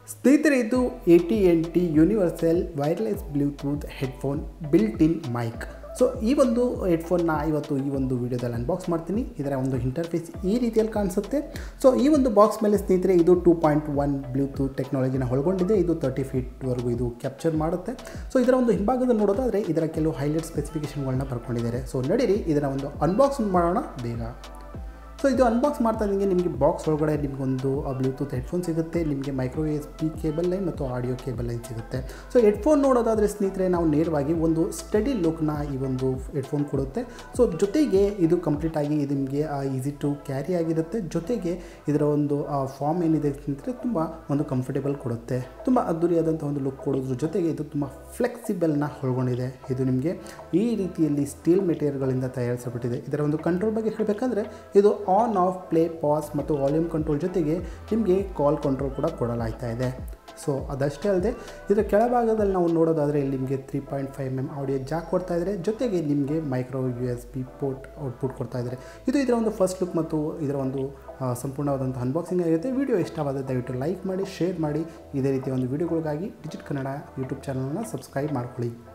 ಸ್ನೇಹಿತರೆ ಇದು A T N T universal wireless Bluetooth headphone built in mic so ಈ ಒಂದು ಹೆಡ್ಫೋನ್ನ ಇವತ್ತು ಈ ಒಂದು ವಿಡಿಯೋದಲ್ಲಿ ಅನ್ಬಾಕ್ಸ್ ಮಾಡ್ತೀನಿ ಇದರ ಒಂದು ಇಂಟರ್ಫೇಸ್ ಈ ರೀತಿಯಲ್ಲಿ ಕಾಣಿಸುತ್ತೆ ಸೊ ಈ ಒಂದು ಬಾಕ್ಸ್ ಮೇಲೆ ಸ್ನೇಹಿತರೆ ಇದು ಟೂ ಪಾಯಿಂಟ್ ಒನ್ ಬ್ಲೂಟೂತ್ ಟೆಕ್ನಾಲಜಿನ ಒಳಗೊಂಡಿದೆ ಇದು ತರ್ಟಿ ಫೀಟ್ವರೆಗೂ ಇದು ಕ್ಯಾಪ್ಚರ್ ಮಾಡುತ್ತೆ ಸೊ ಇದರ ಒಂದು ಹಿಂಭಾಗದಲ್ಲಿ ನೋಡೋದಾದರೆ ಇದರ ಕೆಲವು ಹೈಲೈಟ್ ಸ್ಪೆಸಿಫಿಕೇಷನ್ಗಳನ್ನ ಬರ್ಕೊಂಡಿದ್ದಾರೆ ಸೊ ನಡೀರಿ ಇದರ ಒಂದು ಅನ್ಬಾಕ್ಸ್ ಮಾಡೋಣ ಬೇಗ ಸೊ ಇದು ಅನ್ಬಾಕ್ಸ್ ಮಾಡ್ತಾ ಇದ್ದಂಗೆ ನಿಮಗೆ ಬಾಕ್ಸ್ ಒಳಗಡೆ ನಿಮಗೊಂದು ಬ್ಲೂಟೂತ್ ಹೆಡ್ಫೋನ್ ಸಿಗುತ್ತೆ ನಿಮಗೆ micro S P cable line ಮತ್ತು ಆಡಿಯೋ ಕೇಬಲ್ ಲೈನ್ ಸಿಗುತ್ತೆ ಸೊ ಹೆಡ್ಫೋನ್ ನೋಡೋದಾದರೆ ಸ್ನೇಹಿತರೆ ನಾವು ನೇರವಾಗಿ ಒಂದು ಸ್ಟಡಿ ಲುಕ್ನ ಈ ಒಂದು ಹೆಡ್ಫೋನ್ ಕೊಡುತ್ತೆ ಸೊ ಜೊತೆಗೆ ಇದು ಕಂಪ್ಲೀಟಾಗಿ ಇದು ನಿಮಗೆ ಈಸಿ ಟು ಕ್ಯಾರಿ ಆಗಿರುತ್ತೆ ಜೊತೆಗೆ ಇದರ ಒಂದು ಫಾರ್ಮ್ ಏನಿದೆ ಸ್ನೇಹಿತರೆ ತುಂಬ ಒಂದು ಕಂಫರ್ಟೇಬಲ್ ಕೊಡುತ್ತೆ ತುಂಬ ಅದ್ದೂರಿಯಾದಂಥ ಒಂದು ಲುಕ್ ಕೊಡೋದ್ರ ಜೊತೆಗೆ ಇದು ತುಂಬ ಫ್ಲೆಕ್ಸಿಬಲ್ನ ಒಳಗೊಂಡಿದೆ ಇದು ನಿಮಗೆ ಈ ರೀತಿಯಲ್ಲಿ ಸ್ಟೀಲ್ ಮೆಟೀರಿಯಲ್ಗಳಿಂದ ತಯಾರಿಸಲ್ಪಟ್ಟಿದೆ ಇದರ ಒಂದು ಕಂಟ್ರೋಲ್ ಬಗ್ಗೆ ಹೇಳಬೇಕಂದ್ರೆ ಇದು ಆನ್ ಆಫ್ ಪ್ಲೇ ಪಾಸ್ ಮತ್ತು ವಾಲ್ಯೂಮ್ ಕಂಟ್ರೋಲ್ ಜೊತೆಗೆ ನಿಮಗೆ ಕಾಲ್ ಕಂಟ್ರೋಲ್ ಕೂಡ ಕೊಡಲಾಗ್ತಾ ಇದೆ ಸೊ ಅದಷ್ಟೇ ಅಲ್ಲದೆ ಇದರ ಕೆಳಭಾಗದಲ್ಲಿ ನಾವು ನೋಡೋದಾದರೆ ಇಲ್ಲಿ ನಿಮಗೆ three point five M audio jack ಕೊಡ್ತಾ ಇದ್ದಾರೆ ಜೊತೆಗೆ ನಿಮಗೆ micro U S B port output ಕೊಡ್ತಾ ಇದ್ದಾರೆ ಇದು ಇದರ ಒಂದು ಫಸ್ಟ್ ಲುಕ್ ಮತ್ತು ಇದರ ಒಂದು ಆ, ಸಂಪೂರ್ಣವಾದಂಥ ಅನ್ಬಾಕ್ಸಿಂಗ್ ಆಗಿರುತ್ತೆ ವಿಡಿಯೋ ಇಷ್ಟವಾದ ದಯವಿಟ್ಟು ಲೈಕ್ ಮಾಡಿ ಶೇರ್ ಮಾಡಿ ಇದೇ ರೀತಿಯ ಒಂದು ವಿಡಿಯೋಗಳಿಗಾಗಿ ಡಿಜಿಟ್ ಕನ್ನಡ ಯೂಟ್ಯೂಬ್ ಚಾನಲ್ನ ಸಬ್ಸ್ಕ್ರೈಬ್ ಮಾಡ್ಕೊಳ್ಳಿ